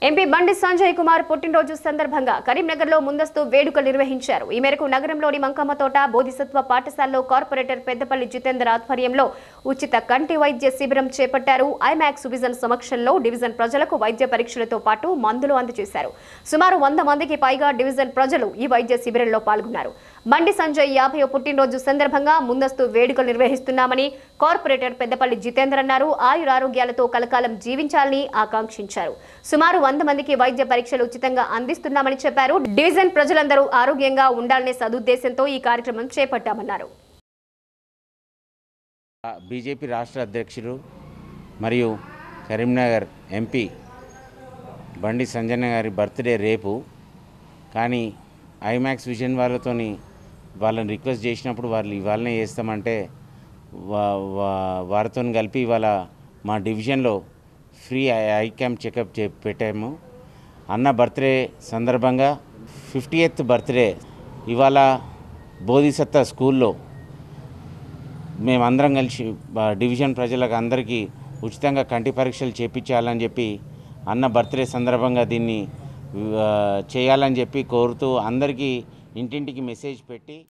MP బండి సంజయ్ కుమార్ పుట్టినరోజు సందర్భంగా కరీంనగర్లో ముందస్తు వేడుకలు నిర్వహించారు ఈ మేరకు నగరంలోని మంకమ్మ తోట బోధిసత్వ పాఠశాలలో కార్పొరేటర్ పెద్దపల్లి జితేందర్ ఆధ్వర్యంలో ఉచిత కంటి వైద్య శిబిరం చేపట్టారు ఐమాక్స్ విజన్ సమక్షంలో డివిజన్ ప్రజలకు వైద్య పరీక్షలతో పాటు మందులు అందజేశారు సుమారు వంద మందికి పైగా డివిజన్ ప్రజలు ఈ వైద్య శిబిరంలో పాల్గొన్నారు బండి సంజయ్ యాభై పుట్టినరోజు సందర్భంగా ముందస్తు వేడుకలు నిర్వహిస్తున్నామని కార్పొరేటర్ పెద్దపల్లి జితేందర్ అన్నారు ఆయురారోగ్యాలతో కలకాలం జీవించాలని ఆకాంక్షించారు సుమారు వంద మందికి వైద్య పరీక్షలు ఉచితంగా అందిస్తున్నామని చెప్పారు డివిజన్ ప్రజలందరూ ఆరోగ్యంగా ఉండాలనే సదుద్దేశంతో ఈ కార్యక్రమం చేపట్టామన్నారు బీజేపీ రాష్ట్ర అధ్యక్షులు మరియు కరీంనగర్ ఎంపీ బండి సంజయ్ గారి బర్త్డే రేపు కానీ ఐమాక్స్ విజన్ వాళ్ళతోని వాళ్ళని రిక్వెస్ట్ చేసినప్పుడు వాళ్ళు ఇవాళనే చేస్తామంటే వా వా- వారితో కలిపి ఇవాళ మా డివిజన్లో free eye eye camp checkup చే పెట్టాము అన్న బర్త్డే సందర్భంగా ఫిఫ్టీ ఎయిత్ బర్త్డే ఇవాళ బోధిసత్త స్కూల్లో మేమందరం కలిసి బ- డివిజన్ ప్రజలకు అందరికీ ఉచితంగా కంటి పరీక్షలు చేపించాలని చెప్పి అన్న బర్త్డే సందర్భంగా దీన్ని ఆ, చేయాలని చెప్పి కోరుతూ అందరికీ ఇంటింటికి మెసేజ్ పెట్టి